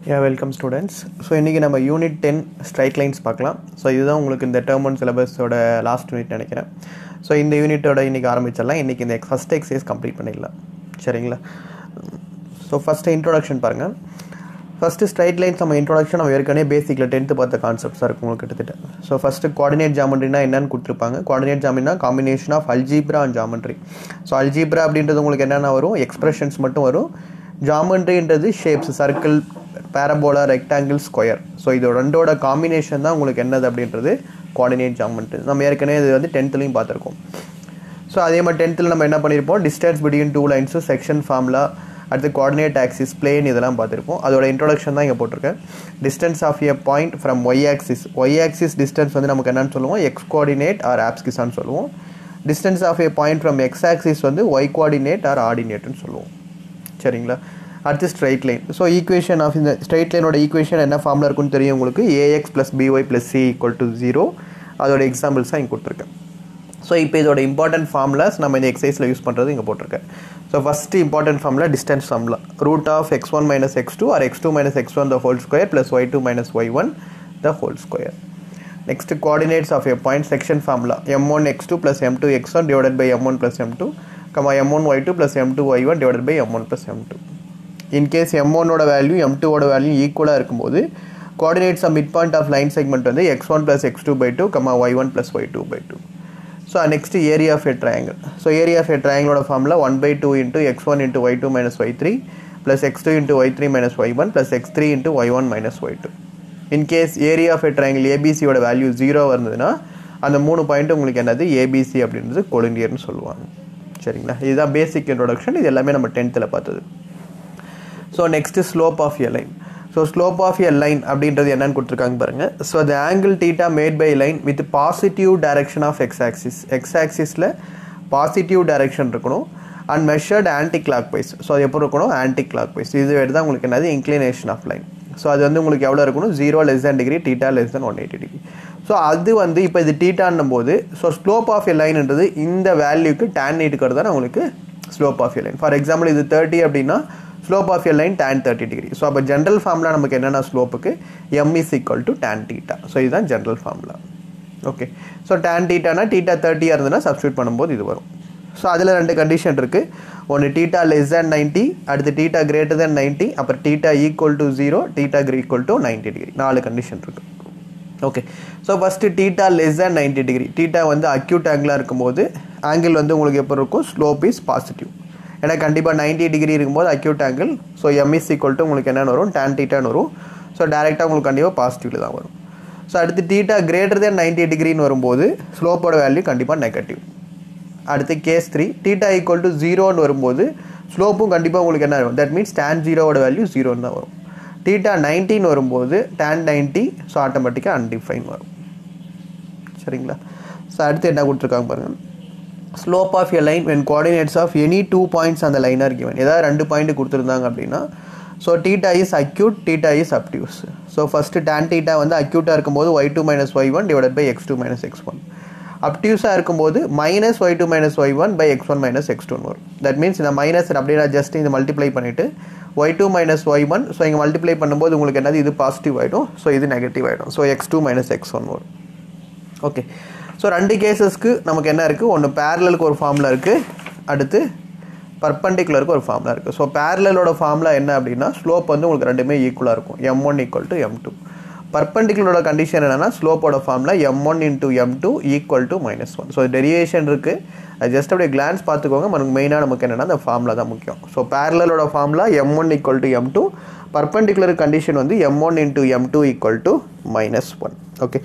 யா welcome students so இன்றைக்கி நம்ம unit ten straight lines பார்க்கலாம் ஸோ இதுதான் உங்களுக்கு இந்த டேர்ம் ஒன் சிலபஸோட லாஸ்ட் யூனிட் நினைக்கிறேன் ஸோ இந்த யூனிட்டோட இன்றைக்கி ஆரம்பிச்சிடலாம் இன்றைக்கி இந்த ஃபஸ்ட் எக்ஸசைஸ் கம்ப்ளீட் பண்ணிடலாம் சரிங்களா ஸோ ஃபஸ்ட்டு இன்ட்ரோடக்ஷன் பாருங்கள் ஃபஸ்ட்டு ஸ்ட்ரைட் லைன்ஸ் நம்ம இன்ட்ரோடக்ஷன் நம்ம ஏற்கனவே பேசிக்கில் டென்த்து பார்த்த கான்செப்ட்ஸாக இருக்கும் உங்களுக்கு கிட்டத்தட்ட ஸோ ஃபஸ்ட்டு கோஆர்டினேட் ஜாமெண்ட்ரினா என்னன்னு கொடுத்துருப்பாங்க கோஆர்டினேட் ஜாமெண்ட்னா combination of algebra and geometry so algebra அப்படின்றது உங்களுக்கு என்னென்ன வரும் எக்ஸ்பிரஷன்ஸ் மட்டும் வரும் ஜாமெண்ட்ரின்றது shapes circle parabola rectangle square so இது ரெண்டோட காம்பினேஷன் தான் உங்களுக்கு என்னது அப்படின்றது கோஆர்டினேட் ஜாமெண்ட்ரி நம்ம ஏற்கனவே இது வந்து டென்த்துலையும் பார்த்துருக்கோம் ஸோ அதே மாதிரி டென்த்தில் நம்ம என்ன பண்ணியிருப்போம் distance between two lines section formula அடுத்து கோஆர்டினேட் ஆக்சிஸ் பிளேன் இதெல்லாம் பார்த்துருப்போம் அதோட இன்ட்ரோடக்ஷன் தான் இங்கே போட்டிருக்கேன் distance of a point from Y axis Y axis distance வந்து நமக்கு என்னன்னு சொல்லுவோம் எக்ஸ் கோஆர்டினேட் ஆர் ஆப்ஸ்கிஸான்னு சொல்லுவோம் distance of a point from X axis வந்து ஒய் கோஆர்டினேட் ஆர் ஆர்டினேட்னு சொல்லுவோம் சரிங்களா அடுத்து straight line so equation of இந்த ஸ்ட்ரைட் லைனோட ஈக்குவேஷன் என்ன ஃபார்மில் இருக்குன்னு தெரியும் உங்களுக்கு ax plus B Y plus C equal to zero அதோட எக்ஸாம்பிள்ஸ் தான் இங்கே கொடுத்துருக்கேன் ஸோ இப்போ இதோட இம்பார்ட்டன்ட் ஃபார்முலாஸ் நம்ம இந்த எக்ஸசைஸில் யூஸ் பண்ணுறது இங்கே போட்டிருக்கேன் so first important formula distance formula root of X one minus X two or X two minus X one the whole square plus Y two minus Y one the whole square next coordinates of a point section formula M one X two plus M two X one divided by M one plus M two comma M one Y two plus M two Y one divided by M one plus M two in case M ஒன்னோட value M டூவோட value ஈக்குவலாக இருக்கும்போது coordinates of mid point of line segment வந்து X one plus X two by two comma Y one plus Y two by two so next area of a triangle so area of a ட்ரையாங்கிளோட ஃபார்மில் one by two into X one into Y two minus Y three plus X two into Y three minus Y one plus X three into Y one minus Y two in case area of a triangle ஏபிசியோட value ஜீரோவாக இருந்ததுன்னா அந்த மூணு point உங்களுக்கு என்னது ABC அப்படின்றது கொலினியர்னு சொல்லுவாங்க சரிங்களா இதுதான் பேசிக் இன்ட்ரோடக்ஷன் இது எல்லாமே நம்ம டென்த்தில் பார்த்தது so next slope of a line so slope of a line அப்படின்றது என்னன்னு கொடுத்துருக்காங்க பாருங்கள் so the angle theta made by line with positive direction of X axis X ஆக்சிஸில் பாசிட்டிவ் டைரக்ஷன் இருக்கணும் and measured anticlockwise so அது எப்போ இருக்கணும் anti clock wise இது தான் உங்களுக்கு என்னது இன்க்ளினேஷன் ஆஃப் லைன் ஸோ அது வந்து உங்களுக்கு எவ்வளோ இருக்கணும் zero less than degree theta less than one eighty degree so அது வந்து இப்போ இது டீட்டான்னும் போது ஸோ ஸ்லோப் ஆஃப் எ லைன்ன்றது இந்த வேல்யூக்கு டேன் இருக்கிறது தான் உங்களுக்கு slope of a line for example இது தேர்ட்டி அப்படின்னா slope of a line tan thirty degree so அப்போ ஜென்ரல் ஃபார்முலா நமக்கு என்னென்ன ஸ்லோப்புக்கு M is equal to tan theta so இதுதான் general formula okay so tan டீட்டானா டீட்டா தேர்ட்டியாக இருந்ததுன்னா சப்ஸ்டியூட் பண்ணும்போது இது வரும் ஸோ அதில் ரெண்டு கண்டிஷன் இருக்குது ஒன்று டீட்டா லெஸ் தேன் நைன்ட்டி அடுத்து டீட்டா கிரேட்டர் தேன் நைன்ட்டி அப்புறம் theta equal to zero theta equal to ninety degree நாலு கண்டிஷன் இருக்குது okay so first theta less than ninety degree theta வந்து அக்யூட் ஆங்கிளாக இருக்கும்போது ஆங்கிள் வந்து உங்களுக்கு எப்போ இருக்கும் ஸ்லோப் இஸ் பாசிட்டிவ் ஏன்னா கண்டிப்பாக நைன்ட்டி டிகிரி இருக்கும்போது acute angle so M is equal to உங்களுக்கு என்னென்னு வரும் டேன் டீட்டான்னு வரும் ஸோ டேரெக்டாக உங்களுக்கு கண்டிப்பாக பாசிட்டிவில் தான் வரும் ஸோ அடுத்து டீட்டா கிரேட்டர் தேன் நைன்ட்டி டிகிரின்னு வரும்போது ஸ்லோப்போட வேல்யூ கண்டிப்பாக நெகட்டிவ் அடுத்து case three theta equal to ஜீரோன்னு வரும்போது ஸ்லோப்பும் கண்டிப்பாக உங்களுக்கு என்ன வரும் தட் மீன்ஸ் டேன் ஜீரோவோட வேல்யூ ஜீரோன்னு தான் வரும் டீட்டா நைன்ட்டின்னு வரும்போது டேன் நைன்ட்டி ஸோ ஆட்டோமேட்டிக்காக அன்டிஃபைன் வரும் சரிங்களா ஸோ அடுத்து என்ன கொடுத்துருக்காங்க பாருங்கள் slope of a line when coordinates of any two points அந்த லைனாக கிவன் ஏதாவது ரெண்டு பாயிண்ட் கொடுத்துருந்தாங்க அப்படின்னா so theta is acute theta is obtuse so first tan theta வந்து அக்யூட்டாக இருக்கும்போது y two minus Y one divide by X two minus X one அப்டியூஸாக இருக்கும்போது minus Y two minus Y one by x one minus x டூன்னு வரும் that means இந்த minus அப்படியே நான் ஜஸ்ட் இந்த மல்டிப்ளை பண்ணிவிட்டு y two minus Y one so இங்கே மல்டிப்ளை பண்ணும்போது உங்களுக்கு என்னது இது பாசிட்டிவ் ஆகிடும் ஸோ இது நெகட்டிவ் ஆகிடும் so x two minus X one வரும் ஓகே ஸோ ரெண்டு கேசஸ்க்கு நமக்கு என்ன இருக்குது ஒன்று பேரலுக்கு ஒரு ஃபார்முலா இருக்குது அடுத்து பர்பண்டிகுலருக்கு ஒரு ஃபார்முலா இருக்குது ஸோ பேரலோட ஃபார்முலா என்ன அப்படின்னா ஸ்லோப் வந்து உங்களுக்கு ரெண்டுமே ஈக்குவலாக இருக்கும் m one equal to m two பர்பண்டிகுலரோட கண்டிஷன் என்னென்னா ஸ்லோப்போட formula M one into m two equal to minus one so derivation இருக்குது அது ஜஸ்ட் அப்படியே கிளான்ஸ் பார்த்துக்கோங்க நமக்கு மெயினாக நமக்கு என்னென்னா அந்த ஃபார்முலா தான் முக்கியம் ஸோ பேரலோட formula M one equal to m two perpendicular condition வந்து m one into m two equal to minus one okay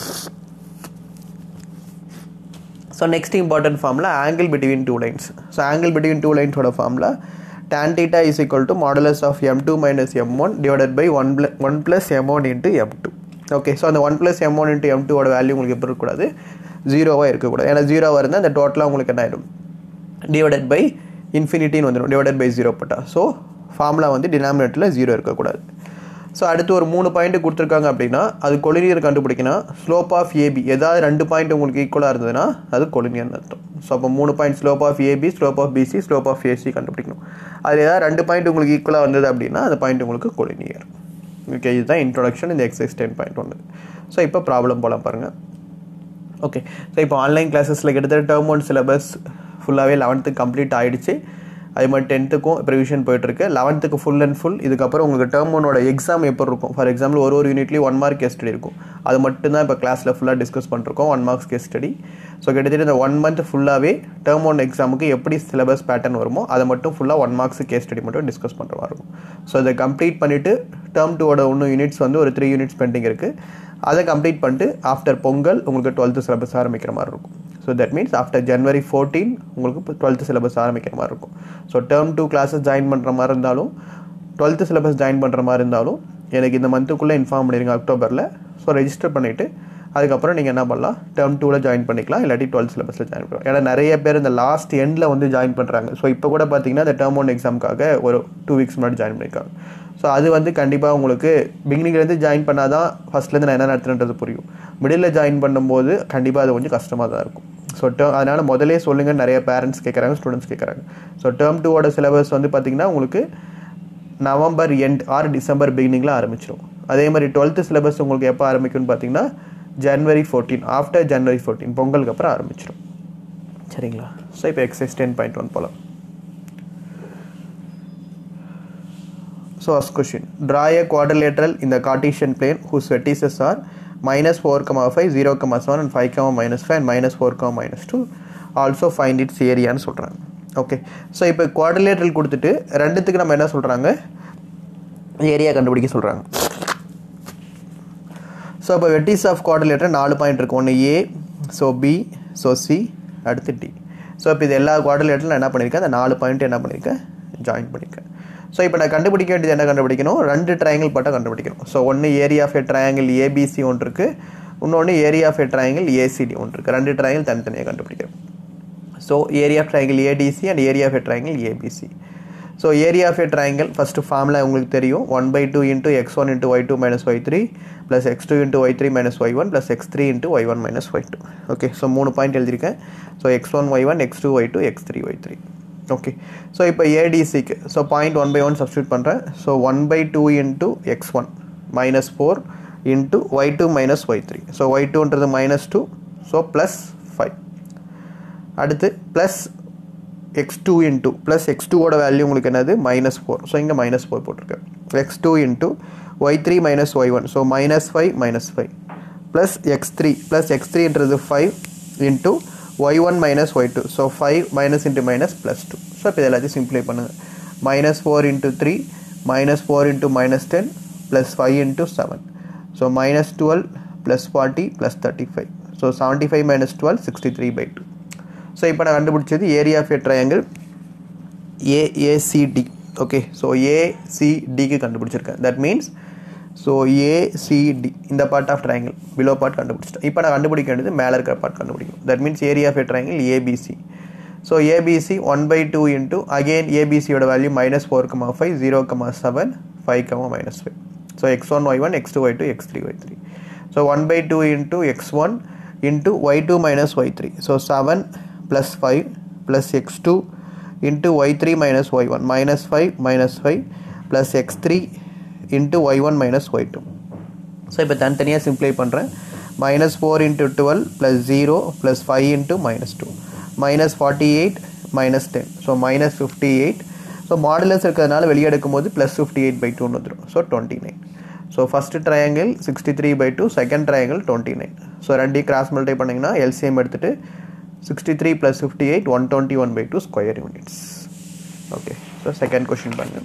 so next important formula angle between two lines so angle between two லைன்ஸோட formula tan theta is equal to modulus of m2 minus m1 divided by 1 plus 1 plus m1 into m2 okay so அந்த one plus m one into m டூவோட value உங்களுக்கு எப்படி இருக்கக்கூடாது ஜீரோவாக இருக்கக்கூடாது ஏன்னா ஜீரோவாக இருந்தால் அந்த டோட்டலாக உங்களுக்கு என்ன ஆகிடும் டிவைடட் பை இன்ஃபினிட்டின்னு வந்துடும் டிவைடட் பை ஜீரோ போட்டா ஸோ ஃபார்முலா வந்து டினாமினேட்டரில் ஜீரோ இருக்கக்கூடாது ஸோ அடுத்து ஒரு மூணு பாயிண்ட் கொடுத்துருக்காங்க அப்படின்னா அது கொலினியர் கண்டுபிடிக்கணும் ஸ்லோப் ஆஃப் ஏபி ஏதாவது ரெண்டு பாயிண்ட் உங்களுக்கு ஈக்குவலாக இருந்ததுன்னா அது கொலினியர்னு அர்த்தம் ஸோ அப்போ மூணு point slope of AB slope of BC slope of AC கண்டுபிடிக்கணும் அதில் ஏதாவது ரெண்டு பாயிண்ட் உங்களுக்கு ஈக்குவலாக வந்தது அப்படின்னா அந்த பாயிண்ட் உங்களுக்கு கொலினியர் ஓகே இதுதான் இன்ட்ரொடக்ஷன் இந்த எக்ஸைஸ் டென் பாயிண்ட் ஒன்று ஸோ இப்போ ப்ராப்ளம் போகலாம் பாருங்கள் ஓகே ஸோ இப்போ ஆன்லைன் கிளாஸஸில் கிட்டத்தட்ட டேர்ம் ஒன் சிலபஸ் ஃபுல்லாகவே லெவன்த்துக்கு கம்ப்ளீட் ஆகிடுச்சு அது மாதிரி டென்த்துக்கும் ப்ரிவிஷன் போயிட்டுருக்கு லெவன்த்துக்கு ஃபுல் அண்ட் ஃபுல் இதுக்கப்புறம் உங்களுக்கு டேர்ம் ஒனோட எக்ஸாம் எப்போ இருக்கும் ஃபார் எக்ஸாம்பிள் ஒரு ஒரு யூனிட்லேயும் ஒன் மார்க் கேஸ் ஸ்டடி இருக்கும் அது மட்டும்தான் இப்போ கிளாஸில் ஃபுல்லாக டிஸ்கஸ் பண்ணிருக்கோம் one marks case study so கிட்டத்தட்ட இந்த ஒன் மந்த் ஃபுல்லாகவே டேர்ம் ஒன் எக்ஸாமுக்கு எப்படி சிலபஸ் பேட்டர்ன் வருமோ அதை மட்டும் ஃபுல்லாக ஒன் மார்க்ஸ் கேஸ் ஸ்டடி மட்டும் டிஸ்கஸ் பண்ணுற மாதிரி இருக்கும் ஸோ இதை கம்ப்ளீட் பண்ணிவிட்டு டேர்ம் டூவோட இன்னும் யூனிட்ஸ் வந்து ஒரு த்ரீ யூனிட்ஸ் பெண்டிங் இருக்குது அதை கம்ப்ளீட் பண்ணிட்டு ஆஃப்டர் பொங்கல் உங்களுக்கு டுவெல்த்து சிலபஸ் ஆரம்பிக்கிற மாதிரி இருக்கும் so that means after January fourteen உங்களுக்கு இப்போ டுவெல்த்து சிலபஸ் ஆரம்பிக்கிற மாதிரி இருக்கும் so term two classes join பண்ணுற மாதிரி இருந்தாலும் டுவெல்த்து சிலபஸ் ஜாயின் பண்ணுற மாதிரி இருந்தாலும் எனக்கு இந்த மந்த்துக்குள்ளே இன்ஃபார்ம் பண்ணிடுங்க அக்டோபரில் ஸோ ரெஜிஸ்டர் பண்ணிவிட்டு அதுக்கப்புறம் நீங்கள் என்ன பண்ணலாம் டேர்ம் டூவில் ஜாயின் பண்ணிக்கலாம் இல்லாட்டி டுவெல்த் சிலபஸில் ஜாயின் பண்ணலாம் ஏன்னா நிறைய பேர் இந்த லாஸ்ட் எண்டில் வந்து ஜாயின் பண்ணுறாங்க ஸோ இப்போ கூட பார்த்தீங்கன்னா இந்த டேர்ம் ஒன் எக்ஸாமுக்காக ஒரு டூ வீக்ஸ் முன்னாடி ஜாயின் பண்ணியிருக்காங்க ஸோ அது வந்து கண்டிப்பாக உங்களுக்கு பிகினிங்லேருந்து ஜாயின் பண்ணால் தான் ஃபஸ்ட்லேருந்து நான் என்ன நடத்துறேன்றது புரியும் மிடில் ஜாயின் பண்ணும்போது கண்டிப்பாக அது கொஞ்சம் கஷ்டமாக தான் இருக்கும் ஸோ டேர்ம் அதனால் முதலே சொல்லுங்கள் நிறைய பேரண்ட்ஸ் கேட்குறாங்க ஸ்டூடெண்ட்ஸ் கேட்குறாங்க ஸோ டேர்ம் டூவோட சிலபஸ் வந்து பார்த்திங்கன்னா உங்களுக்கு நவம்பர் எண்ட் ஆர் டிசம்பர் பிகினிங்கில் ஆரம்பிச்சிடும் அதே மாதிரி டுவெல்த்து சிலபஸ் உங்களுக்கு எப்போ ஆரம்பிக்கும்னு பார்த்தீங்கன்னா January fourteen after January fourteen பொங்கலுக்கு அப்புறம் ஆரம்பிச்சிடும் சரிங்களா ஸோ இப்போ எக்ஸைஸ் டென் பாயிண்ட் ஒன் போகலாம் So ask question. Draw a quadrilateral in the Cartesian plane whose vertices are minus 4, comma 5, 0, comma 7 and 5, comma minus 5 and minus 4, comma minus 2. Also find its area ன்னு சொல்கிறாங்க okay so இப்போ quadrilateral கொடுத்துட்டு ரெண்டுத்துக்கு நம்ம என்ன சொல்கிறாங்க area கண்டுபிடிக்க சொல்கிறாங்க ஸோ இப்போ வெட்டிஸ் ஆஃப் குவாட்ரிலேட்டர் நாலு பாயிண்ட் இருக்கு ஒன்று A so B so C அடுத்து டி ஸோ இப்போ இது எல்லா குவாட்ரிலேட்டரில் என்ன பண்ணியிருக்கேன் அந்த நாலு பாயிண்ட் என்ன பண்ணியிருக்கேன் ஜாயின் பண்ணியிருக்கேன் ஸோ இப்போ நான் கண்டுபிடிக்க வேண்டியது என்ன கண்டுபிடிக்கணும் ரெண்டு ட்ரையாங்கிள் பட்டம் கண்டுபிடிக்கணும் ஸோ ஒன்று area of a triangle ABC ஒன்று இருக்குது இன்னொன்று area of a triangle ACD ஒன்று இருக்குது ரெண்டு ட்ரையாங்கிள் தனித்தனியாக கண்டுபிடிக்கிறோம் so area of triangle ADC and area of a triangle ABC so area of a triangle first formula உங்களுக்கு தெரியும் one by two into X one into Y two minus Y three plus X two into Y three minus Y one plus X three into Y one minus Y two okay so மூணு point எழுதியிருக்கேன் so X one Y one X two Y two x three y three okay so இப்போ ஏடிசிக்கு so point one by one substitute பண்ணுறேன் so one by two into X one minus four into Y two minus Y three so Y டூன்றது minus two so plus five அடுத்து plus X two into plus x டூவோட value உங்களுக்கு என்னது minus four so இங்கே minus four போட்டிருக்கேன் x two into Y three minus Y one so minus five minus five plus X three plus x த்ரீன்றது five into Y one minus Y two so five minus into minus plus two so இப்போ எல்லாத்தையும் simplify பண்ணுங்கள் minus four into three minus four into minus ten plus five into seven so minus twelve plus forty plus thirty five so seventy five minus twelve sixty three by two so இப்போ நான் கண்டுபிடிச்சது area of a triangle AACD okay so ஏசிடிக்கு கண்டுபிடிச்சிருக்கேன் that means so ACD இந்த part of triangle below part கண்டுபிடிச்சிட்டேன் இப்போ நான் கண்டுபிடிக்க வேண்டியது மேலே இருக்கிற பார்ட் கண்டுபிடிக்கும் that means area of a triangle ABC so ABC one by two into again ஏபிசியோட value minus four comma five zero comma seven five comma minus five so X one Y one X two Y two x three y three so one by two into X one into Y two minus Y three so seven plus five plus X two into Y three minus Y one minus five minus five plus X three into Y one minus Y two so இப்போ தனித்தனியாக simplify பண்ணுறேன் minus four into twelve plus zero plus five into minus two minus forty eight minus ten so minus fifty eight so modulus இருக்கிறதுனால வெளியே எடுக்கும்போது plus fifty eight by டூன்னு வந்துடும் so twenty nine so first triangle sixty three by two second triangle twenty nine so ரெண்டையும் cross multiply பண்ணிங்கன்னா LCM எடுத்துகிட்டு sixty three plus fifty eight one twenty one by two square units okay so second question பண்ணுங்க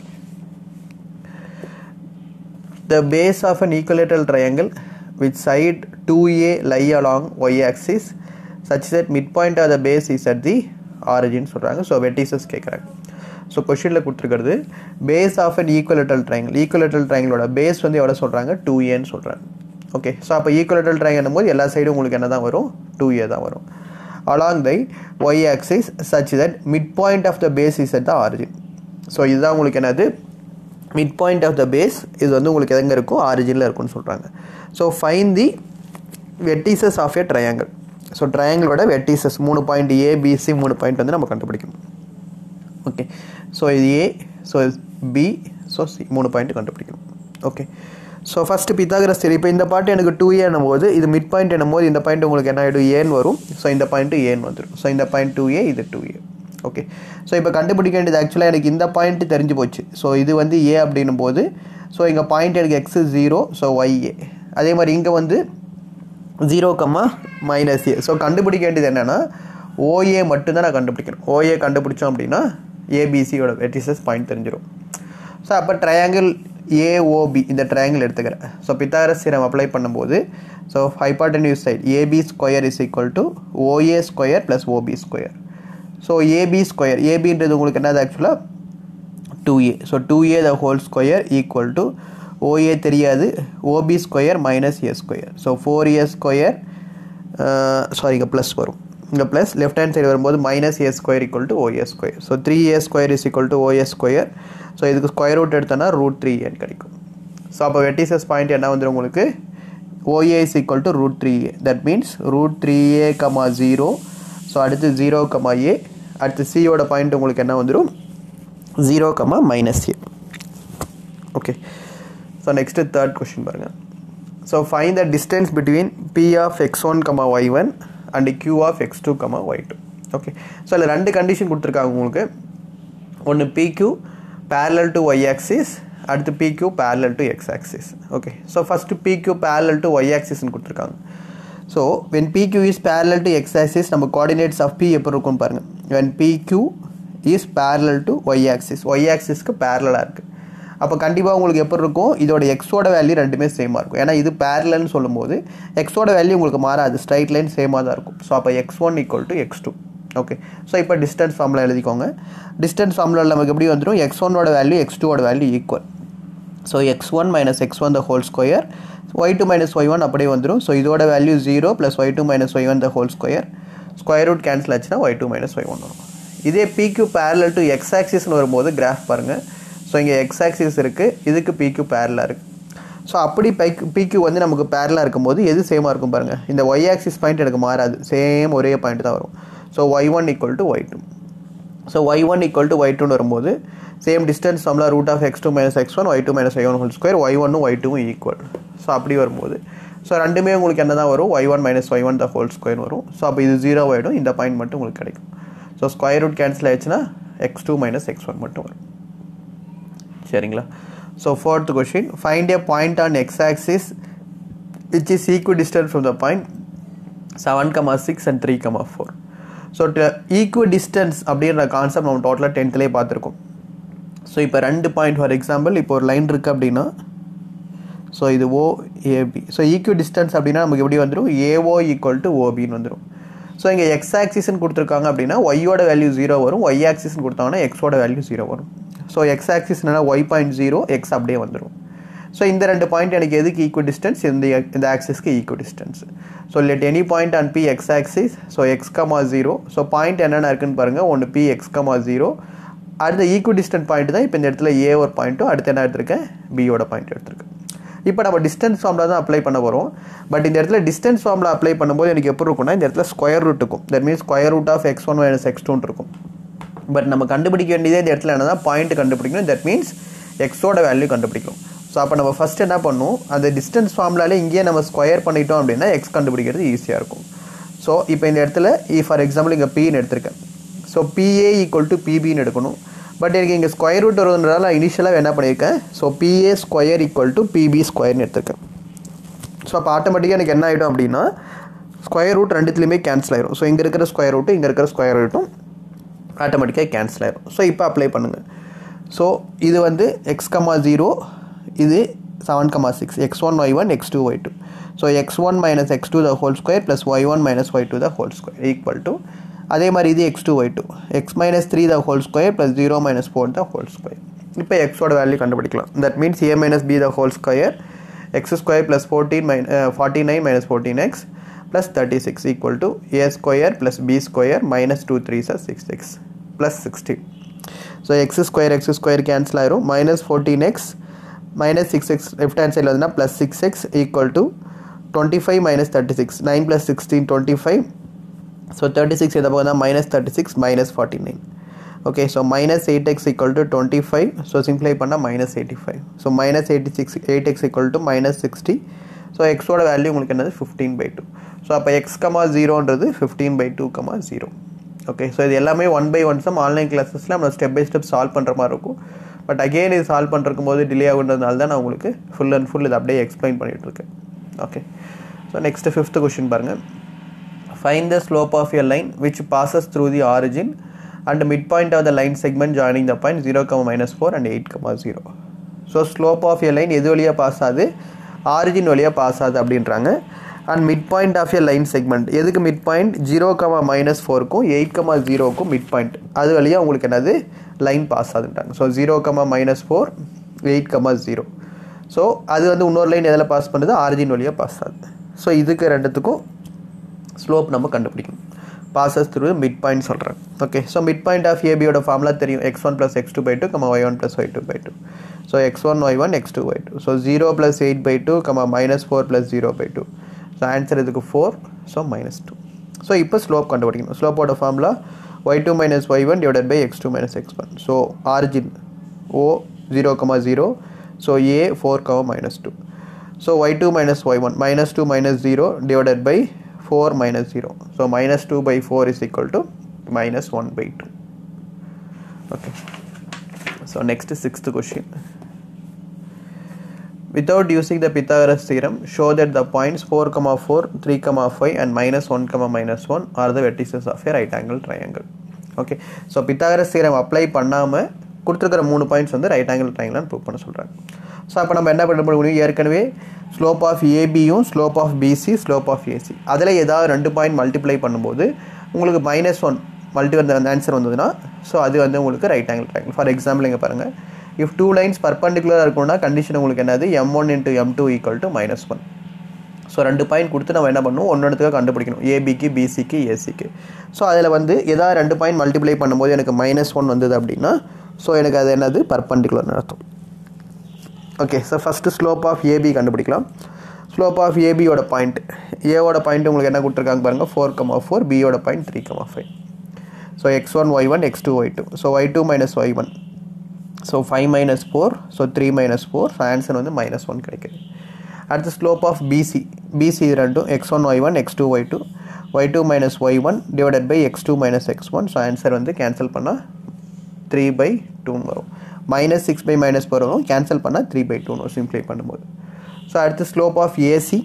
The base of an equilateral triangle with side 2a lie along y-axis such that midpoint of the base is at the origin சொல்கிறாங்க so vertices கேட்குறாங்க so கொஷினில் கொடுத்துருக்கிறது base of an equilateral triangle equilateral ட்ரையாங்கிளோட base வந்து எவ்வளோ சொல்கிறாங்க two ஏன்னு சொல்கிறாங்க ஓகே ஸோ அப்போ ஈக்குவலேட்டல் ட்ரையாங்கிள் போது எல்லா சைடும் உங்களுக்கு என்ன தான் வரும் டூ ஏ தான் வரும் along the y axis such that mid point of the base is at the origin so இதுதான் உங்களுக்கு என்னது mid point of the base இது வந்து உங்களுக்கு எங்கே இருக்கும் ஆரிஜினில் இருக்கும்னு சொல்கிறாங்க so find the vertices of a triangle so ட்ரையாங்கிளோட வெட்டிசஸ் மூணு பாயிண்ட் ஏபிசி மூணு பாயிண்ட் வந்து நம்ம கண்டுபிடிக்கணும் ஓகே ஸோ இது A so B so C மூணு பாயிண்ட் கண்டுபிடிக்கணும் ஓகே ஸோ ஃபஸ்ட்டு பித்தாகரஸ் சரி இப்போ இந்த பாட்டு எனக்கு டூ ஏ போது இது மிட் பாயிண்ட் என்னும் போது இந்த பாயிண்ட் உங்களுக்கு என்ன ஆகிடும் ஏன் வரும் ஸோ இந்த பாயிண்ட்டு ஏன் வந்துடும் ஸோ இந்த பாயிண்ட் டூ ஏ இது டூ ஏ ஓகே ஸோ இப்போ கண்டுபிடிக்க வேண்டியது ஆக்சுவலாக எனக்கு இந்த பாயிண்ட் தெரிஞ்சு போச்சு ஸோ இது வந்து ஏ அப்படின்னும் போது ஸோ இங்கே பாயிண்ட் எனக்கு x zero so y A அதே மாதிரி இங்கே வந்து zero comma minus A so கண்டுபிடிக்க வேண்டியது என்னென்னா ஓஏ மட்டும்தான் நான் கண்டுபிடிக்கணும் ஓஏ கண்டுபிடிச்சோம் அப்படின்னா ஏபிசியோட வெட்டிசஸ் பாயிண்ட் தெரிஞ்சிடும் ஸோ அப்போ ட்ரையாங்கிள் ஏஓபி இந்த ட்ரையாங்கிள் எடுத்துக்கிறேன் ஸோ பித்தாகரஸ் சீரம் அப்ளை பண்ணும்போது so hypotenuse side AB square is equal to OA square plus OB square so AB square ஏபின்றது உங்களுக்கு என்னது ஆக்சுவலாக two A so two A the whole square equal to OA தெரியாது OB square minus A square so four A square sorry இங்கே plus வரும் இங்கே plus left hand side வரும்போது minus A square equal to OA square so three A square is equal to OA square so இதுக்கு square root எடுத்தோன்னா root three ஏன்னு கிடைக்கும் so அப்போ vertices point என்ன வந்துடும் உங்களுக்கு OA is equal to root three A that means root three A comma zero so அடுத்து zero comma A அடுத்து சியோட பாயிண்ட் உங்களுக்கு என்ன வந்துடும் zero comma minus A okay so next third question பாருங்கள் so find the distance between P of X one comma Y one and Q of x two comma y two okay so அதில் ரெண்டு கண்டிஷன் கொடுத்துருக்காங்க உங்களுக்கு ஒன்று PQ parallel to y axis அடுத்து PQ parallel to x axis okay so first PQ parallel to y ஆக்சிஸ்னு கொடுத்துருக்காங்க so when PQ is parallel to x axis நம்ம கோஆர்டினேட்ஸ் ஆஃப் பி எப்படி இருக்கும்னு பாருங்கள் when PQ is parallel to y axis y ஆக்சிஸ்க்கு பேரலாக இருக்குது அப்போ கண்டிப்பாக உங்களுக்கு எப்படி இருக்கும் இதோட எக்ஸோட வேல்யூ ரெண்டுமே சேமாக இருக்கும் ஏன்னா இது பேரலல்னு சொல்லும்போது எக்ஸோட வேல்யூ உங்களுக்கு மாறாது ஸ்ட்ரைட் லைன் சேமாக தான் இருக்கும் ஸோ அப்போ x one equal to x two okay so இப்போ டிஸ்டன்ஸ் ஃபார்மில் எழுதிக்கோங்க டிஸ்டன்ஸ் ஃபார்மில் நமக்கு எப்படி வந்துடும் எக்ஸ் ஒன்னோட வேல்யூ எக்ஸ் டூவோட value equal so X one minus X one the whole square y two minus Y one அப்படியே வந்துடும் ஸோ இதோட value zero plus Y two minus Y one the whole square square root cancel ஆச்சுன்னா y two minus Y one வரும் இதே PQ parallel to x ஆக்சிஸ்னு வரும்போது graph பாருங்கள் so இங்கே எக்ஸ் ஆக்சிஸ் இருக்குது இதுக்கு பிக்யூ பேரலாக இருக்குது ஸோ அப்படி பைக் பிக்யூ வந்து நமக்கு பேரலாக இருக்கும்போது எது சேமாக இருக்கும் பாருங்கள் இந்த ஒய் ஆக்சிஸ் பாயிண்ட் எனக்கு மாறாது சேம் ஒரே பாயிண்ட் தான் வரும் so y one equal to Y two so y one equal to y டூன்னு வரும்போது சேம் டிஸ்டன்ஸ் நம்மளா root of x two minus X one Y two minus Y one whole square y ஒன்னும் y டூவும் equal so அப்படி வரும்போது so ரெண்டுமே உங்களுக்கு என்ன தான் வரும் y one minus Y one the whole square வரும் ஸோ அப்போ இது ஜீரோ ஆகிடும் இந்த பாயிண்ட் மட்டும் உங்களுக்கு கிடைக்கும் ஸோ ஸ்கொயர் ரூட் கேன்சல் ஆயிடுச்சுன்னா x two minus X one மட்டும் வரும் சரிங்களா so fourth question find a point on x axis which is equidistance from the point seven comma six and three comma four so equidistance அப்படின்ற concept நம்ம டோட்டலாக டென்த்லேயே பார்த்துருக்கோம் so இப்போ ரெண்டு point for example இப்போ ஒரு line இருக்குது அப்படின்னா ஸோ இது O AB so equidistance அப்படின்னா நமக்கு எப்படி வந்துடும் ஏஓ ஈக்குவல் டு ஓபின்னு வந்துடும் ஸோ இங்கே எக்ஸ் ஆக்சிஸ்னு கொடுத்துருக்காங்க அப்படின்னா ஒய்யோட வேல்யூ ஜீரோ வரும் ஒய் ஆக்சிஸ்னு கொடுத்தாங்கன்னா எக்ஸோட வேல்யூ ஜீரோ வரும் ஸோ எக்ஸ் ஆக்சிஸ் என்னன்னா ஒய் பாயிண்ட் ஜீரோ எக்ஸ் அப்படியே வந்துடும் ஸோ இந்த ரெண்டு பாயிண்ட் எனக்கு எதுக்கு ஈக்குவல் டிஸ்டன்ஸ் இந்த இந்த ஆக்சிஸ்க்கு equal distance so let any point on P x axis so x comma zero so point என்னென்ன இருக்குன்னு பாருங்கள் ஒன்று பி எக்ஸ் கமா ஜீரோ அடுத்த ஈக்குவல் டிஸ்டன்ட் பாயிண்ட் தான் இப்போ இந்த இடத்துல ஏ ஒரு பாயிண்ட்டும் அடுத்து என்ன எடுத்திருக்கேன் பியோட பாயிண்ட் எடுத்திருக்கேன் இப்போ நம்ம டிஸ்டன்ஸ் ஃபார்மில் தான் அப்ளை பண்ண போகிறோம் பட் இந்த இடத்துல டிஸ்டன்ஸ் ஃபார்மில் அப்ளை பண்ணும்போது எனக்கு எப்படி இருக்கும்னா இந்த இடத்துல ஸ்கொயர் ரூட் இருக்கும் that means square root of X one minus x டூன் இருக்கும் பட் நம்ம கண்டுபிடிக்க வேண்டியதே இந்த இடத்துல என்ன பாயிண்ட் கண்டுபிடிக்கணும் தட் மீன்ஸ் எக்ஸோட வேல்யூ கண்டுபிடிக்கணும் ஸோ அப்போ நம்ம ஃபஸ்ட் என்ன பண்ணும் அந்த டிஸ்டன்ஸ் ஃபார்முலாலே இங்கேயே நம்ம ஸ்கொயர் பண்ணிட்டோம் அப்படின்னா எக்ஸ் கண்டுபிடிக்கிறது ஈஸியாக இருக்கும் ஸோ இப்போ இந்த இடத்துல ஃபார் எக்ஸாம்பிள் இங்கே பின்னு எடுத்திருக்கேன் ஸோ பிஏ ஈக்குவல் டு பிபின்னு எடுக்கணும் பட் எனக்கு இங்கே ஸ்கொயர் ரூட் வருதுனால நான் இனிஷியலாக என்ன பண்ணியிருக்கேன் so PA square equal to PB ஸ்கொயர்னு எடுத்திருக்கேன் ஸோ அப்போ ஆட்டோமேட்டிக்காக எனக்கு என்ன ஆகிடும் அப்படின்னா ஸ்கொயர் ரூட் ரெண்டுத்துலேயுமே கேன்சல் ஆயிரும் ஸோ இங்கே இருக்கிற ஸ்கொயர் ரூட்டு இங்கே இருக்கிற ஸ்கொயர் ரூட்டும் ஆட்டோமேட்டிக்காக கேன்சல் ஆயிரும் ஸோ இப்போ அப்ளை பண்ணுங்கள் ஸோ இது வந்து எக்ஸ் கமா ஜீரோ இது seven comma six x one Y one X two Y two so X one minus X two the whole square plus y one minus Y two the whole square equal to அதே மாதிரி இது X two Y two x minus three the whole square plus zero minus four the whole square இப்போ எக்ஸோட value கண்டுபிடிக்கலாம் that means A minus B the whole square x square plus fourteen minus forty nine minus fourteen x plus thirty six equal to A square plus B square minus two three sir six x plus sixteen so x square x square cancel ஆயிரும் minus fourteen x minus six x left hand சைடில் வந்துன்னா plus six x equal to twenty five minus thirty six nine plus sixteen twenty five so thirty six எதை பக்கம் தான் minus thirty six minus forty nine okay so minus eight x equal to twenty five so simply பண்ணால் minus eighty five so minus eighty six eight x equal to minus sixty so எக்ஸோட value உங்களுக்கு என்னது fifteen by two so அப்போ x comma ஜீரோன்றது fifteen by two comma zero okay so இது எல்லாமே one by one some online கிளாஸஸில் நம்ம step by step solve பண்ணுற மாதிரி இருக்கும் பட் அகெயின் இது சால்வ் பண்ணுறக்கும் போது டிலே ஆகுன்றதுனால தான் நான் உங்களுக்கு ஃபுல் அண்ட் ஃபுல் இது அப்படியே எக்ஸ்பிளைன் பண்ணிகிட்டு இருக்கேன் okay so next fifth question பாருங்கள் find the slope of a line which passes through the origin and mid point of the line segment joining the point zero comma minus four and eight comma zero so slope of a line எது வழியாக pass ஆகுது origin வழியாக pass ஆகுது அப்படின்றாங்க and mid point of a line segment எதுக்கு mid point zero comma minus ஃபோருக்கும் eight comma ஜீரோக்கும் mid point அது வழியாக உங்களுக்கு என்னது லைன் பாஸ் ஆகுதுன்றாங்க so zero comma minus four eight comma zero so அது வந்து இன்னொரு லைன் எதில் பாஸ் பண்ணுது ஆரிஜின் வழியாக பாஸ் ஆகுது ஸோ இதுக்கு ரெண்டுத்துக்கும் ஸ்லோப் நம்ம கண்டுபிடிக்கணும் பாசஸ் த்ரூ மிட் பாயிண்ட் சொல்கிறேன் okay so mid point of ஏபியோட ஃபார்முலா தெரியும் x one plus X two by two comma Y one plus Y two by two so X one Y one X two Y two so zero plus eight by two comma minus four plus zero by two so answer இதுக்கு four so minus two so இப்போ slope கண்டுபிடிக்கணும் ஸ்லோப்போட formula y two minus Y one divided by X two minus X one so origin O zero comma zero so A four comma minus two so Y two minus Y one minus two minus zero divided by 4 minus 0. So minus 2 by 4 is equal to minus 1 by 2. Okay. So next is sixth question. Without using the Pythagoras theorem, show that the points 4, comma 4, 3, comma 5 and minus 1, comma minus 1 are the vertices of a right angle triangle. Okay. So Pythagoras theorem apply பண்ணாமல் கொடுத்துருக்கிற மூணு points வந்து right angle ட்ரையாங்கிள்னு prove பண்ண சொல்கிறாங்க so அப்போ நம்ம என்ன பண்ண முடியும் ஏற்கனவே ஸ்லோப் ஆஃப் ஏபியும் slope of BC slope of AC அதில் ஏதாவது ரெண்டு பாயிண்ட் மல்டிப்ளை பண்ணும்போது உங்களுக்கு மைனஸ் ஒன் மல்டி வந்து அந்த ஆன்சர் வந்ததுன்னா ஸோ அது வந்து உங்களுக்கு right angle triangle for example இங்கே பாருங்கள் இஃப் டூ லைன்ஸ் பர்பண்டிகுலராக இருக்கணும்னா கண்டிஷன் உங்களுக்கு என்னது m one into m two equal to minus one so ரெண்டு பாயிண்ட் கொடுத்து நம்ம என்ன பண்ணணும் ஒன்று இடத்துக்காக கண்டுபிடிக்கணும் ஏபிக்கு பிசிக்கு ஏசிக்கு ஸோ அதில் வந்து ஏதாவது ரெண்டு பாயிண்ட் மல்டிப்ளை பண்ணும்போது எனக்கு மைனஸ் ஒன் வந்தது அப்படின்னா ஸோ எனக்கு அது என்னது பர்பண்டிகுலர் அர்த்தம் okay so first slope of AB கண்டுபிடிக்கலாம் ஸ்லோப் ஆஃப் ஏபியோட பாயிண்ட் ஏவோட பாயிண்ட் உங்களுக்கு என்ன கொடுத்துருக்காங்க பாருங்கள் ஃபோர் கமா ஃபோர் பியோட point three comma five so X one Y one X two Y two so Y two minus Y one so five minus four so three minus four answer வந்து minus one கிடைக்குது அடுத்து slope of BC BC இது ரெண்டும் x one Y one X two Y two Y two minus Y one divided by X two minus X one so answer வந்து cancel பண்ணால் three by டூன்னு வரும் minus six by minus four வரும் cancel பண்ணால் three by டூன்னு வரும் சிம்ப்ளை பண்ணும்போது so அடுத்து ஸ்லோப் ஆஃப் ஏசி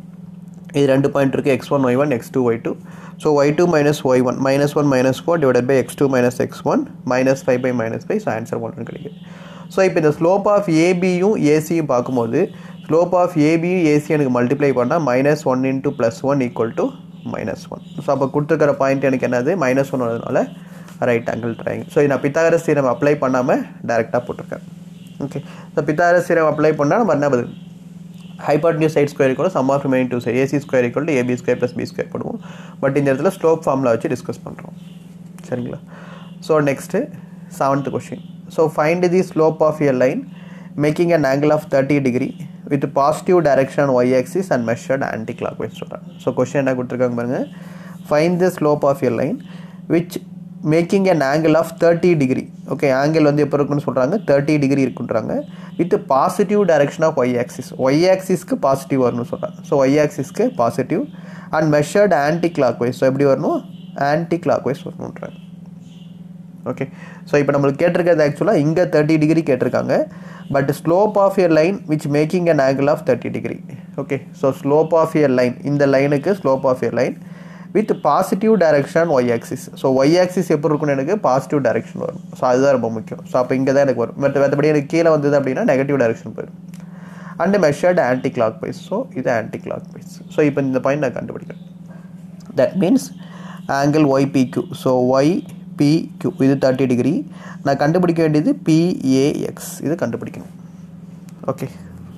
இது ரெண்டு பாயிண்ட் இருக்குது x one Y one X two Y two so Y two minus Y one minus one minus four divided by X two minus X one minus five by minus five so answer ஒன்று கிடைக்குது so இப்போ இந்த slope of ஏபியும் ஏசியும் பார்க்கும்போது slope of ஏபியும் AC எனக்கு multiply பண்ணால் minus one into plus one equal to minus one so அப்போ கொடுத்துருக்கிற பாயிண்ட் எனக்கு என்னது மைனஸ் ஒன் வரதுனால ரைட் ஆங்கிள் ட்ரையாங்கிள் ஸோ நான் பித்தாகரஸ் சீரம் அப்ளை பண்ணாமல் டேரெக்டாக போட்டிருக்கேன் okay so Pythagoras theorem apply பண்ணால் நம்ம என்ன பதில் hypotenuse side square equal sum of remaining two side AC square equal AB square plus B square பண்ணுவோம் பட் இந்த இடத்துல ஸ்லோப் ஃபார்மில் வச்சு டிஸ்கஸ் பண்ணுறோம் சரிங்களா so next seventh question so find the slope of a line making an angle of thirty degree with positive direction y axis and measured anticlockwise சொல்கிறாங்க so question என்ன கொடுத்துருக்காங்க பாருங்கள் find the slope of a line which making an angle of thirty degree okay angle வந்து எப்போ இருக்குன்னு சொல்கிறாங்க thirty degree இருக்குன்றாங்க with positive direction of y axis y ஆக்சிஸ்க்கு பாசிட்டிவ் வரணும்னு சொல்கிறாங்க ஸோ ஒய் ஆக்சிஸ்க்கு positive and measured anticlockwise so எப்படி வரணும் ஆன்டி கிளாக் வைஸ் வரணுன்றாங்க ஓகே ஸோ இப்போ நம்மளுக்கு கேட்டிருக்கிறது ஆக்சுவலாக இங்கே தேர்ட்டி டிகிரி கேட்டிருக்காங்க but slope of year line which making an angle of thirty degree okay so slope of year line இந்த லைனுக்கு slope of year line with positive direction y axis so y axis எப்படி இருக்குன்னு எனக்கு positive direction வரும் so அதுதான் ரொம்ப முக்கியம் so அப்போ இங்கே தான் எனக்கு வரும் மற்ற மற்றபடி எனக்கு கீழே வந்தது அப்படின்னா நெகட்டிவ் டைரக்ஷன் போயிடும் and measured anticlockwise so இது ஆன்டி கிளாக் வைஸ் ஸோ இப்போ இந்த பாயிண்ட் நான் கண்டுபிடிக்கிறேன் that means angle YPQ so Y PQ இது தேர்ட்டி டிகிரி நான் கண்டுபிடிக்க வேண்டியது பிஏஎக்ஸ் இது கண்டுபிடிக்கணும் ஓகே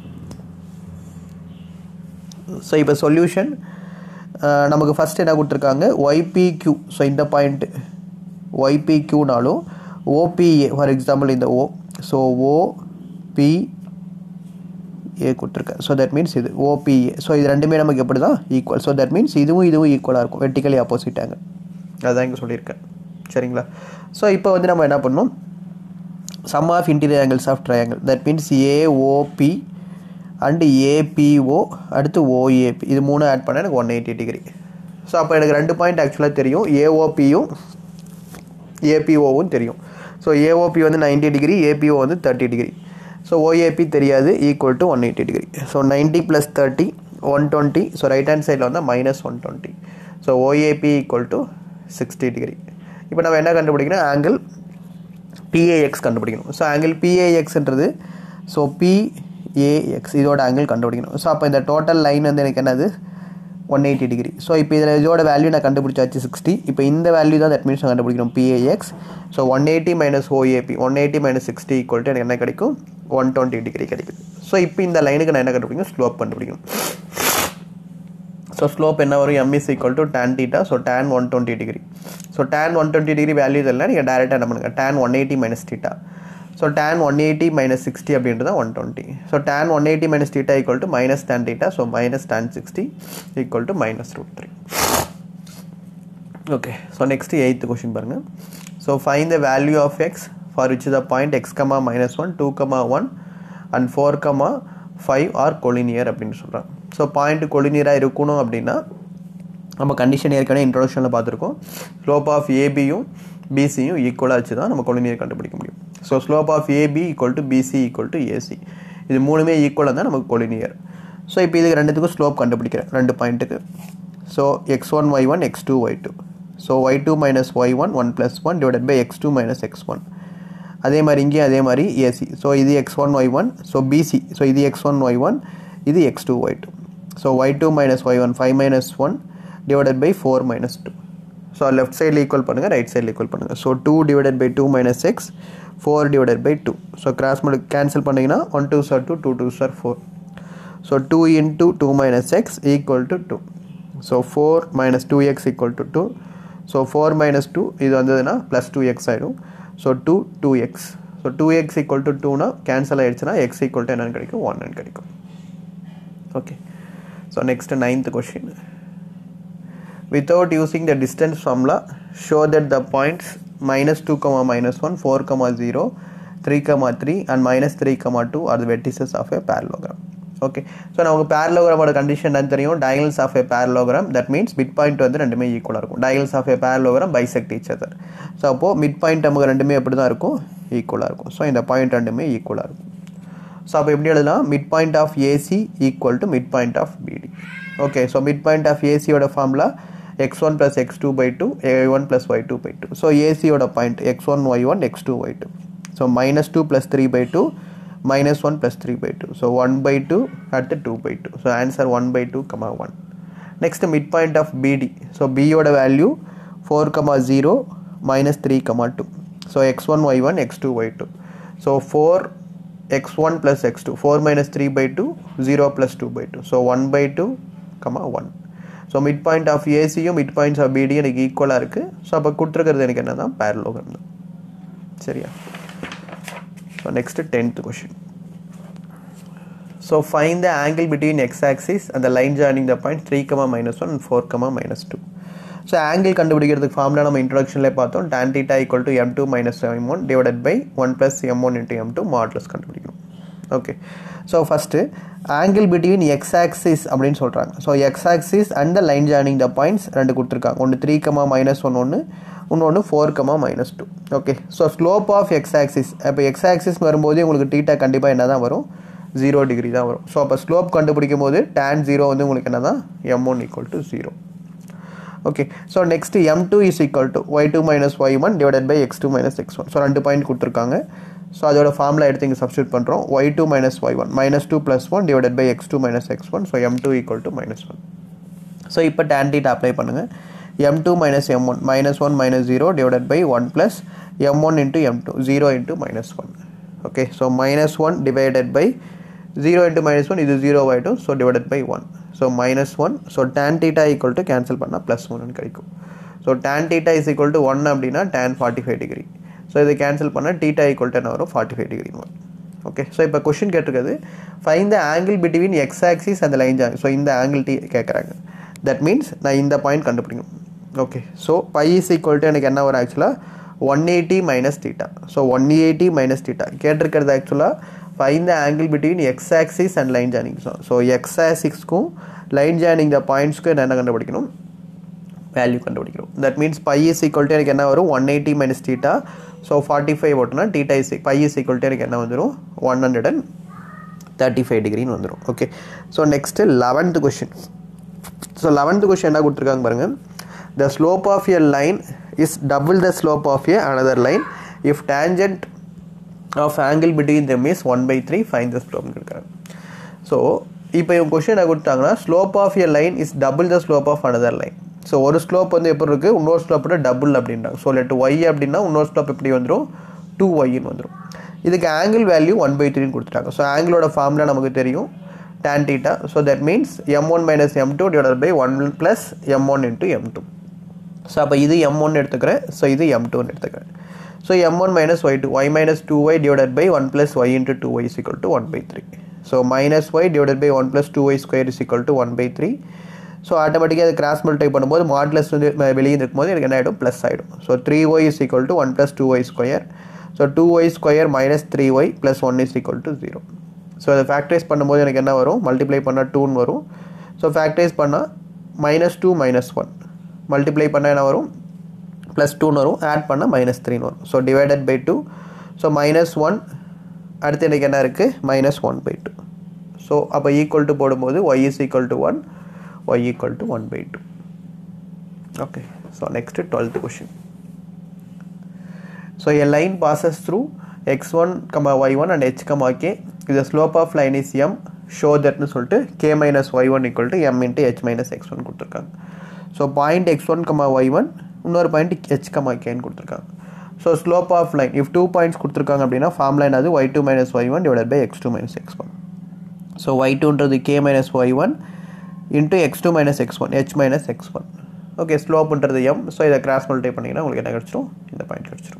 ஸோ இப்போ சொல்யூஷன் நமக்கு ஃபஸ்ட் என்ன கொடுத்துருக்காங்க ஒய்பிக்யூ ஸோ இந்த பாயிண்ட்டு ஒய்பிக்யூனாலும் ஓபிஏ ஃபார் எக்ஸாம்பிள் இந்த ஓ ஸோ ஓபி ஏ கொடுத்துருக்கேன் ஸோ தட் மீன்ஸ் இது ஓபிஏ ஸோ இது ரெண்டுமே நமக்கு எப்படி தான் ஈக்குவல் ஸோ தட் மீன்ஸ் இதுவும் இதுவும் ஈக்குவலாக இருக்கும் வெர்டிக்கலி ஆப்போசிட் ஆங்கிள் அதுதான் இங்கே சொல்லியிருக்கேன் சரிங்களா ஸோ இப்போ வந்து நம்ம என்ன பண்ணணும் sum of interior angles of triangle that means AOB and ABO அடுத்து ஓஏபி இது மூணு ஆட் பண்ணால் எனக்கு ஒன் எயிட்டி டிகிரி ஸோ அப்போ எனக்கு ரெண்டு பாயிண்ட் ஆக்சுவலாக தெரியும் ஏஓபியும் ஏபிஓவும் தெரியும் ஸோ ஏஓபி வந்து நைன்ட்டி டிகிரி ஏபிஓ வந்து தேர்ட்டி டிகிரி ஸோ ஓஏபி தெரியாது equal to one eighty degree so ninety plus thirty one twenty so right hand சைடில் வந்து minus one twenty so OAB equal to sixty degree இப்போ நம்ம என்ன கண்டுபிடிக்கணும் angle PAX கண்டுபிடிக்கணும் so angle பிஏஎக்ஸ்ன்றது so PAX இதோட ஆங்கிள் கண்டுபிடிக்கணும் ஸோ அப்போ இந்த டோட்டல் லைன் வந்து எனக்கு என்னது ஒன் எயிட்டி டிகிரி ஸோ இப்போ இதில் இதோட வேல்யூ நான் கண்டுபிடிச்சாச்சு சிக்ஸ்டி இப்போ இந்த வேல்யூ தான் தட் மீன்ஸ் நான் கண்டுபிடிக்கணும் PAX so one eighty minus OAB one eighty minus sixty equal to எனக்கு என்ன கிடைக்கும் ஒன் டுவெண்ட்டி டிகிரி கிடைக்குது ஸோ இப்போ இந்த லைனுக்கு நான் என்ன கண்டுபிடிக்கணும் ஸ்லோப் கண்டுபிடிக்கணும் ஸோ ஸ்லோப் என்ன வரும் m is equal to tan theta so tan one twenty degree so tan one twenty degree value இதெல்லாம் நீங்கள் டேரெக்டாக என்ன பண்ணுங்கள் tan one eighty minus theta so tan one eighty minus sixty அப்படின்றது one twenty so tan one eighty minus theta equal to minus tan theta so minus tan sixty equal to minus root three okay so next eighth question பாருங்கள் so find the value of X for which the point X comma minus one two comma one and four comma five are collinear அப்படின்னு சொல்கிறாங்க so point கொலினியராக இருக்கணும் அப்படின்னா நம்ம condition ஏற்கனவே இன்ட்ரோடக்ஷனில் பார்த்துருக்கோம் slope of ஏபியும் பிசியும் ஈக்குவலாக வச்சு தான் நம்ம கொலினியர் கண்டுபிடிக்க முடியும் so slope of AB equal to BC equal to AC இது மூணுமே ஈக்குவலாக தான் நமக்கு கொலினியர் ஸோ இப்போ இதுக்கு ரெண்டுத்துக்கும் ஸ்லோப் கண்டுபிடிக்கிறேன் ரெண்டு பாயிண்ட்டுக்கு so X one Y one X two Y two so Y two minus Y one one plus one divided by X two minus X one அதே மாதிரி இங்கேயும் அதே மாதிரி ஏசி ஸோ இது X one Y one so BC so இது X one Y one இது X two Y two so Y two minus Y one five minus one divided by four minus two so left சைடில் equal பண்ணுங்கள் right சைடில் equal பண்ணுங்கள் so two divided by two minus X four divided by two so cross multi cancel பண்ணிங்கன்னா one two sir two two two sir four so two into two minus X equal to two so four minus two X equal to two so four minus two இது வந்ததுன்னா plus two X ஆகிடும் so two two X so two X equal to டூனா cancel ஆகிடுச்சுன்னா X equal to என்னென்னு கிடைக்கும் ஒன்னு கிடைக்கும் okay so next ninth question without using the distance formula show that the points minus 2 comma minus 1 4 comma 0 3 comma 3 and minus 3 comma 2 are the vertices of a parallelogram okay so நமக்கு பேரலோகிராமோட condition என்ன தெரியும் diagonals of a parallelogram that means mid point வந்து ரெண்டுமே ஈக்குவலாக இருக்கும் diagonals of a parallelogram bisect each other so அப்போது mid point நமக்கு ரெண்டுமே எப்படி தான் இருக்கும் ஈக்குவலாக இருக்கும் ஸோ இந்த பாயிண்ட் ரெண்டுமே ஈக்குவலாக இருக்கும் ஸோ அப்போ எப்படி எழுதலாம் mid point of AC equal to mid point of BD okay so mid point of ஏசியோட formula X one plus X two by two A one plus Y two by two so ஏசியோட point X one Y one X two Y two so minus two plus three by two minus 1 plus 3 by 2 so 1 by 2 at the 2 by 2 so answer 1 by 2 comma 1 next midpoint of BD so B yoda value 4 comma 0 minus 3 comma 2 so x1 y1 x2 y2 so 4 x1 plus x2 4 minus 3 by 2 0 plus 2 by 2 so 1 by 2 comma 1 so mid point of ஏசியும் mid points of பிடியும் எனக்கு ஈக்குவலாக இருக்குது so அப்போ கொடுத்துருக்கிறது எனக்கு என்ன தான் பேரலோகம் தான் சரியா so next tenth question so find the angle between X axis அந்த line joining the point three comma minus one four comma minus two so angle கண்டுபிடிக்கிறதுக்கு ஃபார்முலா நம்ம இன்ட்ரொடக்ஷன்லேயே பார்த்தோம் tan theta equal to m two minus m one divided by one plus m one into m two modulus கண்டுபிடிக்கணும் okay so first angle between X axis அப்படின்னு சொல்கிறாங்க so X axis and the line joining the points ரெண்டு கொடுத்துருக்காங்க ஒன்று three comma minus one ஒன்று இன்னொன்று four comma minus two okay so slope of X axis இப்போ X axis வரும்போது உங்களுக்கு டீட்டா கண்டிப்பாக என்ன தான் வரும் ஜீரோ டிகிரி தான் வரும் ஸோ அப்போ ஸ்லோப் கண்டுபிடிக்கும் போது டேன் ஜீரோ வந்து உங்களுக்கு என்ன தான் m one equal to zero okay so next m two is equal to Y two minus Y one divided by X two minus X one so ரெண்டு பாயிண்ட் கொடுத்துருக்காங்க ஸோ அதோட ஃபார்முலா எடுத்து இங்கே சப்ஸ்டியூட் பண்ணுறோம் Y two minus Y one minus two plus one divided by X two minus X one so m two equal to minus one so இப்போ tan theta apply பண்ணுங்கள் M two minus m one minus one minus zero divided by one plus m one into m two zero into minus one okay so minus one divided by zero into minus one இது zero ஆகிடும் so divided by one so minus one so tan theta equal to cancel பண்ணால் plus ஒன்னு கிடைக்கும் so tan theta is equal to one அப்படின்னா tan forty five degree so இதை cancel பண்ணால் theta equal to என்ன வரும் forty five degree வரும் okay so இப்போ கொஷின் கேட்டிருக்கிறது find the angle between X axis அந்த லைன் ஜாயின் ஸோ இந்த ஆங்கிள் டி கேட்குறாங்க தட் மீன்ஸ் நான் இந்த பாயிண்ட் கண்டுபிடிக்கணும் okay so pi is equal to எனக்கு என்ன வரும் ஆக்சுவலாக one eighty minus theta so one eighty minus theta கேட்டிருக்கிறது ஆக்சுவலாக find the angle between X axis and line joining so X ஆக்சிஸ்க்கும் லைன் ஜாயினிங் த பாயிண்ட்ஸ்க்கும் என்ன கண்டுபிடிக்கணும் வேல்யூ கண்டுபிடிக்கணும் that means pi is equal to எனக்கு என்ன வரும் one eighty minus theta so forty five ஓட்டுனா theta is pi is equal to எனக்கு என்ன வந்துடும் one hundred and thirty five டிகிரின்னு வந்துடும் okay so next eleventh question so eleventh question என்ன கொடுத்துருக்காங்க பாருங்கள் the slope of a line is double the slope of a another line if tangent of angle between them is one by three find the ஸ்லோப்னு கொடுக்குறாங்க so இப்போ இவங்க question என்ன கொடுத்தாங்கன்னா slope of a line is double the slope of another line so ஒரு slope வந்து எப்படி இருக்குது இன்னொரு ஸ்லோப்போட டபுள் அப்படின்றாங்க ஸோ லெட் ஒய் அப்படின்னா இன்னொரு ஸ்லோப் எப்படி வந்துடும் டூ ஒய்ன்னு வந்துடும் இதுக்கு ஆங்கிள் வேல்யூ ஒன் பை த்ரீன்னு கொடுத்துட்டாங்க ஸோ ஆங்கிளோட ஃபார்முலா நமக்கு தெரியும் tan theta so that means m1 minus m2 divided by 1 plus m1 into m2 so அப்போ இது m1 எடுத்துக்கிறேன் ஸோ இது m2 எடுத்துக்கிறேன் so m1 minus y2 y minus 2y divided by 1 plus y into 2y is equal to 1 by 3 so minus y divided by 1 plus 2y square is equal to 1 by 3 so ஆட்டோமேட்டிக்காக அதை cross multiply பண்ணும்போது modulus வந்து வெளியே இருக்கும்போது எனக்கு என்ன ஆகிடும் plus ஆகிடும் so three Y is equal to one plus two Y square so two Y square minus three Y plus one is equal to zero so அதை ஃபேக்டரைஸ் பண்ணும்போது எனக்கு என்ன வரும் மல்டிப்ளை பண்ணால் டூன்னு வரும் ஸோ ஃபேக்டரைஸ் பண்ணால் minus two minus one multiply பண்ணால் என்ன வரும் ப்ளஸ் டூன்னு வரும் ஆட் பண்ணால் மைனஸ் த்ரீன்னு வரும் so divided by two so minus one அடுத்து எனக்கு என்ன இருக்குது minus one by two so அப்போ ஈக்குவல் டு போடும்போது Y is equal to one Y equal to one by two okay so next twelfth question so a line passes through X one comma Y one and H comma K இது slope of line is m show தட்னு சொல்லிட்டு K minus Y one equal to M into H minus X one கொடுத்துருக்காங்க so point X one comma Y one இன்னொரு point H comma கேன்னு கொடுத்துருக்காங்க so slope of line if two points கொடுத்துருக்காங்க அப்படின்னா form line அது Y two minus Y one divide by X two minus X one so Y டூன்றது K minus Y one into X two minus X one H minus X one okay ஸ்லோப்புன்றது m so இதை cross multiply பண்ணிங்கன்னா உங்களுக்கு என்ன கிடச்சிரும் இந்த point கிடச்சிரும்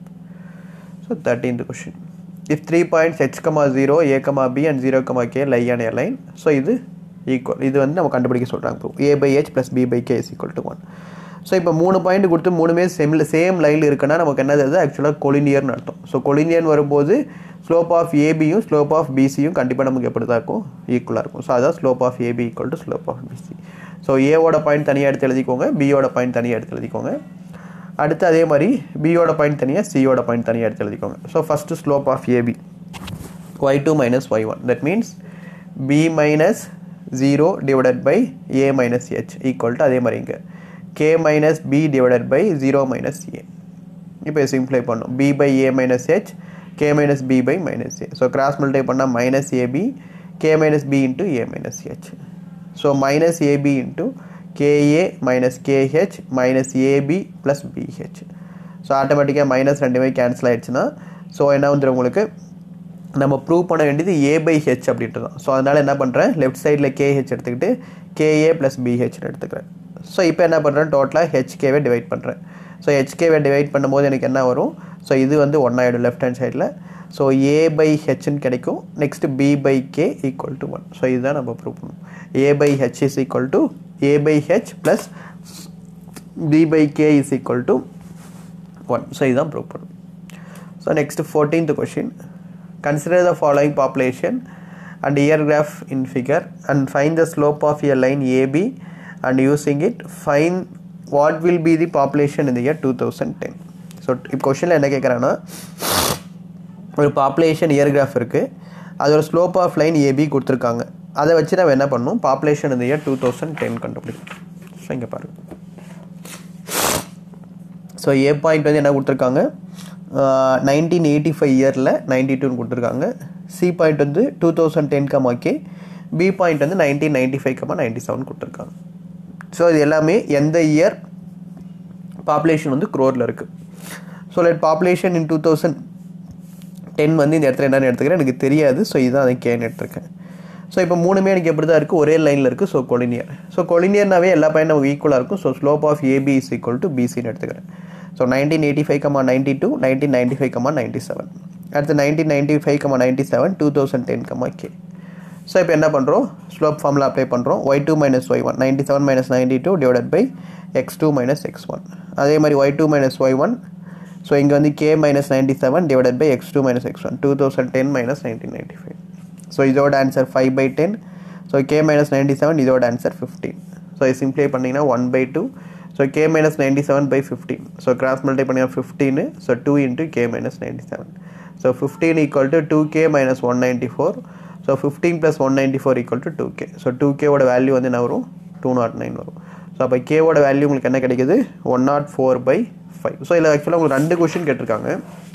so thirteenth question if three points H comma zero A comma B and zero comma K lie on a line so இது equal இது வந்து நம்ம கண்டுபிடிக்க சொல்கிறாங்க A by H plus B by K is equal to one so இப்போ மூணு point கொடுத்து மூணுமே செம்ல சேம் லைனில் இருக்குன்னா நமக்கு என்னது அது ஆக்சுவலாக கொலினியர்னு அர்த்தம் ஸோ கொலினியர்னு வரும்போது ஸ்லோப் ஆஃப் ஏபியும் ஸ்லோப் ஆஃப் பிசியும் கண்டிப்பாக நமக்கு எப்படி தான் இருக்கும் ஈக்குவலாக இருக்கும் ஸோ அதான் slope of AB equal to slope of BC so ஏவோட பாயிண்ட் தனியாக எடுத்து எழுதிக்கோங்க பியோட பாயிண்ட் தனியாக எடுத்து எழுதிக்கோங்க அடுத்து அதே மாதிரி பியோட பாயிண்ட் தனியாக சியோட பாயிண்ட் தனியாக எடுத்து எழுதிக்கோங்க so first slope of AB Y two minus Y one that means B minus zero divided by A minus H equal to அதே மாதிரி இங்கே K minus B divided by zero minus A இப்போ simply பண்ணோம் B by A minus H K minus B by minus A so cross multiply பண்ணால் minus AB K minus B into A minus H so minus AB into KA minus KH minus AB plus BH so ஆட்டோமேட்டிக்காக minus ரெண்டுமே cancel ஆயிடுச்சுன்னா so என்ன வந்துடும் உங்களுக்கு நம்ம prove பண்ண வேண்டியது ஏ பை ஹெச் அப்படின்ட்டு தான் ஸோ அதனால் என்ன பண்ணுறேன் லெஃப்ட் சைடில் கேஹெச் எடுத்துக்கிட்டு கேஏ ப்ளஸ் பிஹெச்னு எடுத்துக்கிறேன் ஸோ இப்போ என்ன பண்ணுறேன் டோட்டலாக ஹெச்கேவே டிவைட் பண்ணுறேன் ஸோ ஹெச்கேவை டிவைட் பண்ணும்போது எனக்கு என்ன வரும் ஸோ இது வந்து ஒன் ஆகிடும் லெஃப்ட் ஹேண்ட் சைடில் ஸோ ஏ பை ஹெச்னு கிடைக்கும் next B by K equal to one so இதுதான் நம்ம ப்ரூவ் பண்ணுவோம் A by H is equal to A by H plus B by K is equal to one so இதுதான் prove பண்ணும் so next fourteenth question consider the following population and year graph in figure and find the slope of year line AB and using it find what will be the population இந்த year two thousand ten so இப்போ கொஷனில் என்ன கேட்குறாங்கன்னா ஒரு population year graph இருக்குது அதோட slope of line AB கொடுத்துருக்காங்க அதை வச்சு நம்ம என்ன பண்ணணும் பாப்புலேஷன் இந்த இயர் டூ தௌசண்ட் டென் கண்டுபிடிக்கும் ஸோ இங்கே பாருங்கள் ஸோ ஏ பாயிண்ட் வந்து என்ன கொடுத்துருக்காங்க நைன்டீன் எயிட்டி ஃபைவ் இயரில் நைன்டி டூன்னு கொடுத்துருக்காங்க சி பாயிண்ட் வந்து two thousand ten comma K B point வந்து nineteen ninety five comma ninety seven கொடுத்துருக்காங்க ஸோ இது எல்லாமே எந்த இயர் பாப்புலேஷன் வந்து க்ரோரில் இருக்குது so let population in two thousand ten வந்து இந்த இடத்துல என்னென்னு எடுத்துக்கிறேன் எனக்கு தெரியாது ஸோ இதுதான் அதை கேன்னு எடுத்துருக்கேன் ஸோ இப்போ மூணுமே எனக்கு எப்படி தான் இருக்குது ஒரே லைனில் இருக்குது ஸோ கொலினியர் ஸோ கொலினியர்னாவே எல்லா பையன் நமக்கு ஈக்குவலாக இருக்கும் so slope of AB is equal to பிசின்னு எடுத்துக்கிறேன் so nineteen eighty five comma ninety two nineteen ninety five comma ninety seven அடுத்து nineteen ninety five comma ninety seven two thousand ten comma K so இப்போ என்ன பண்ணுறோம் slope ஃபார்மில் apply பண்ணுறோம் Y two minus Y one ninety seven minus ninety two divided by X two minus X one அதே மாதிரி Y two minus Y one so இங்கே வந்து K minus ninety seven divided by X two minus X one two thousand ten minus nineteen ninety five so இதோட answer five by ten so K minus ninety seven இதோட answer fifteen so இது simply பண்ணிங்கன்னா one by two so K minus ninety seven by fifteen so cross multiply பண்ணிங்கன்னா fifteen so two into K minus ninety seven so fifteen equal to two K minus one ninety four so fifteen plus one ninety four equal to two K so two கேவோட value வந்து என்ன வரும் two nought nine வரும் so அப்போ கேவோட value உங்களுக்கு என்ன கிடைக்குது one nought four by five so இதில் ஆக்சுவலாக உங்களுக்கு ரெண்டு கொஷின் கேட்டிருக்காங்க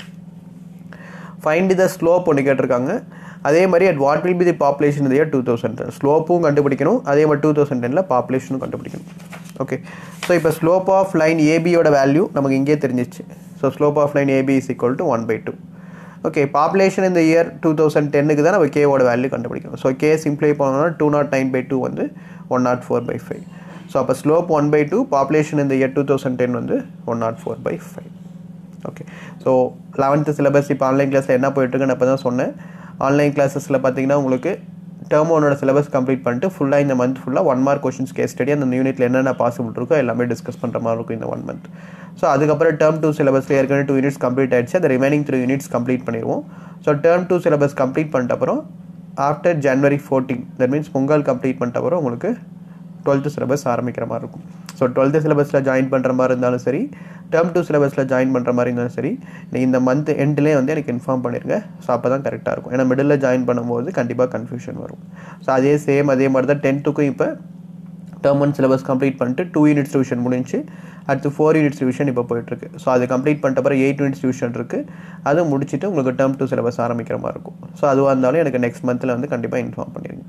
ஃபைண்ட் த ஸ்லோப் ஒன்று கேட்டிருக்காங்க அதே மாதிரி at what will be the population இந்த இயர் டூ தௌசண்ட் டென் ஸ்லோப்பும் கண்டுபிடிக்கணும் அதே மாதிரி டூ தௌசண்ட் டெனில் பாப்புலேஷனும் கண்டுபிடிக்கணும் ஓகே ஸோ இப்போ ஸ்லோப் ஆஃப் லைன் ஏபியோட வேல்யூ நமக்கு இங்கே தெரிஞ்சிச்சு so slope of line AB is equal to one by two okay population இந்த இயர் டூ தௌசண்ட் டென்னுக்கு தான் நம்ம கேவோட வேல்யூ கண்டுபிடிக்கணும் ஸோ கே சிம்ப்ளை பண்ணோம்னா two nought nine by two வந்து one nought four by five so அப்போ slope one by two population இந்த இயர் டூ தௌசண்ட் டென் வந்து one nought four by five okay so eleventh syllabus இப்போ online கிளாஸில் என்ன போயிட்டுருக்குன்னு அப்போ தான் சொன்னேன் ஆன்லைன் கிளாஸஸில் பார்த்தீங்கன்னா உங்களுக்கு டேர்ம் ஒன்னோட சிலபஸ் கம்ப்ளீட் பண்ணிட்டு ஃபுல்லாக இந்த மந்த் ஃபுல்லாக one mark questions case study அந்த யூனிட்டில் என்னென்ன பாசிபிள் இருக்கோ எல்லாமே டிஸ்கஸ் பண்ணுற மாதிரி இருக்கும் இந்த ஒன் மந்த் ஸோ அதுக்கப்புறம் டேர்ம் டூ சிலபஸில் ஏற்கனவே டூ யூனிட்ஸ் கம்ப்ளீட் ஆயிடுச்சு அந்த ரிமைனிங் த்ரீ யூனிட்ஸ் கம்ப்ளீட் பண்ணிடுவோம் so term two syllabus complete பண்ணிட்ட அப்புறம் after January fourteen that means Pongal complete பண்ணிட்ட அப்புறம் உங்களுக்கு டுவெல்த்து சிலபஸ் ஆரம்பிக்கிற மாதிரி இருக்கும் ஸோ டுவெல்த்து சிலபஸில் ஜாயின் பண்ணுற மாதிரி இருந்தாலும் சரி டேர்ம் டூ சிலபஸில் ஜாயின் பண்ணுற மாதிரி இருந்தாலும் சரி நீங்கள் இந்த மந்த் எண்ட்லேயே வந்து எனக்கு இன்ஃபார்ம் பண்ணிடுங்க ஸோ அப்போ தான் கரெக்டாக இருக்கும் ஏன்னா மிடில் ஜாயின் பண்ணும்போது கண்டிப்பாக கன்ஃபியூஷன் வரும் ஸோ அதே சேம் அதே மாதிரி தான் டென்த்துக்கும் இப்போ டேர்ம் ஒன் சிலபஸ் கம்ப்ளீட் பண்ணிட்டு டூ யூனிட்ஸ் டிவிஷன் முடிஞ்சு அடுத்து ஃபோர் யூனிட்ஸ் டிவிஷன் இப்போ போயிட்டுருக்கு ஸோ அது கம்ப்ளீட் பண்ணிட்ட அப்புறம் எயிட் யூனிட்ஸ் டிவிஷன் இருக்குது அது முடிச்சுட்டு உங்களுக்கு டேர்ம் டூ சிலபஸ் ஆரம்பிக்கிற மாதிரி இருக்கும் ஸோ அதுவாக இருந்தாலும் எனக்கு நெக்ஸ்ட் மந்தில் வந்து கண்டிப்பாக இன்ஃபார்ம் பண்ணிடுங்க